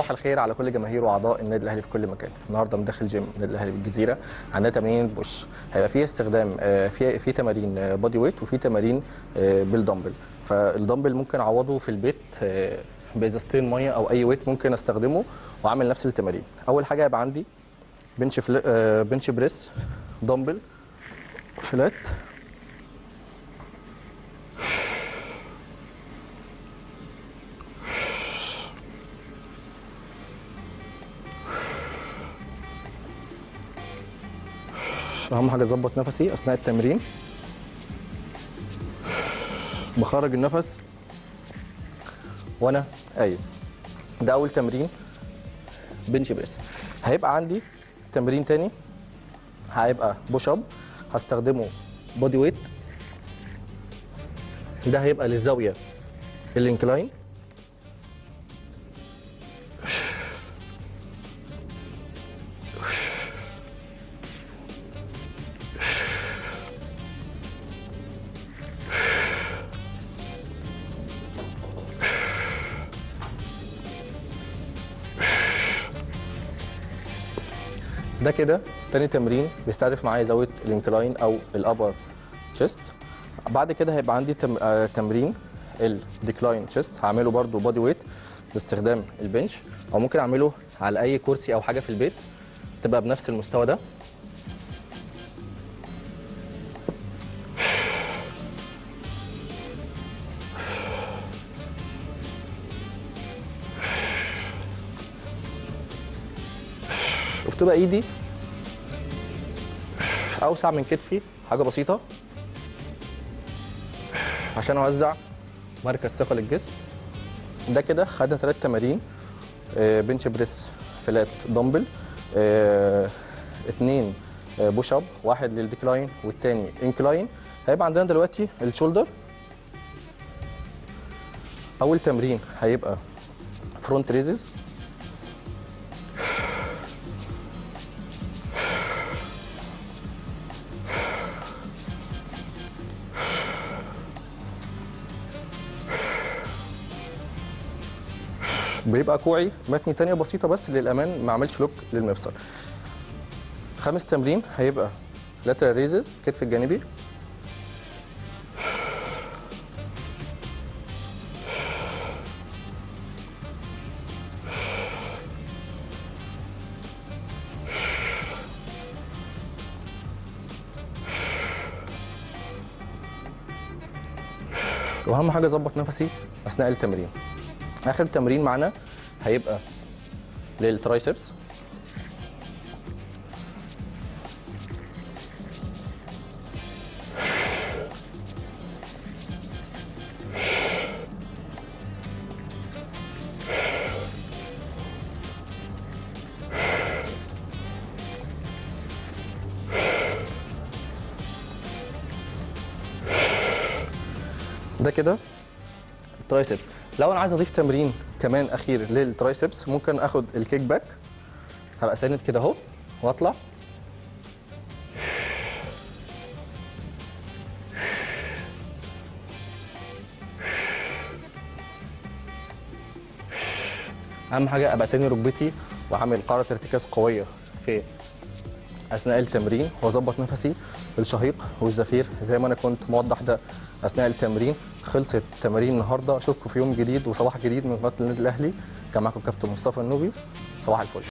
صباح الخير على كل جماهير واعضاء النادي الاهلي في كل مكان النهارده من داخل جيم النادي الاهلي بالجزيره عندنا تمارين بوش هيبقى فيه استخدام آه، في في تمارين آه، بودي ويت وفي تمارين آه، بالدمبل فالدمبل ممكن اعوضه في البيت آه، بازازتين ميه او اي ويت ممكن استخدمه واعمل نفس التمارين اول حاجه هيبقى عندي بنش فل... آه، بنش بريس دمبل فلات اهم حاجه اظبط نفسي اثناء التمرين بخرج النفس وانا قايم ده اول تمرين بنش بريس هيبقى عندي تمرين تاني هيبقى بوش اب هستخدمه بودي ويت ده هيبقى للزاويه الانكلاين ده كده تاني تمرين بيستهدف معايا زاويه الانكلاين او الابر تشيست بعد كده هيبقى عندي تم... آه تمرين الديكلاين تشيست هعمله برده بودي ويت باستخدام البنش او ممكن اعمله على اي كرسي او حاجه في البيت تبقى بنفس المستوى ده وبتبقى ايدي اوسع من كتفي حاجه بسيطه عشان اوزع مركز ثقل الجسم ده كده خدنا ثلاث تمارين آه، بنش بريس فلات دمبل آه، اتنين آه، بوش اب واحد للديكلاين والتاني انكلاين هيبقى عندنا دلوقتي الشولدر اول تمرين هيبقى فرونت ريزز بيبقى كوعي متني تانية بسيطة بس للأمان ما اعملش لوك للمفصل خامس تمرين هيبقى لاترال ريزز كتف الجانبي واهم حاجه اظبط نفسي اثناء التمرين اخر تمرين معانا هيبقى للترايسبس ده كده الترايسبس لو انا عايز اضيف تمرين كمان اخير للترايسبس ممكن اخد الكيك باك هبقى ساند كده اهو واطلع اهم حاجه ابقى تاني ركبتي واعمل قاعده ارتكاز قويه في اثناء التمرين واظبط نفسي الشهيق والزفير زي ما انا كنت موضح ده اثناء التمرين خلصت تمارين النهارده اشوفكم في يوم جديد وصباح جديد من قناه النادي الاهلي كان معاكم كابتن مصطفى النوبي صباح الفل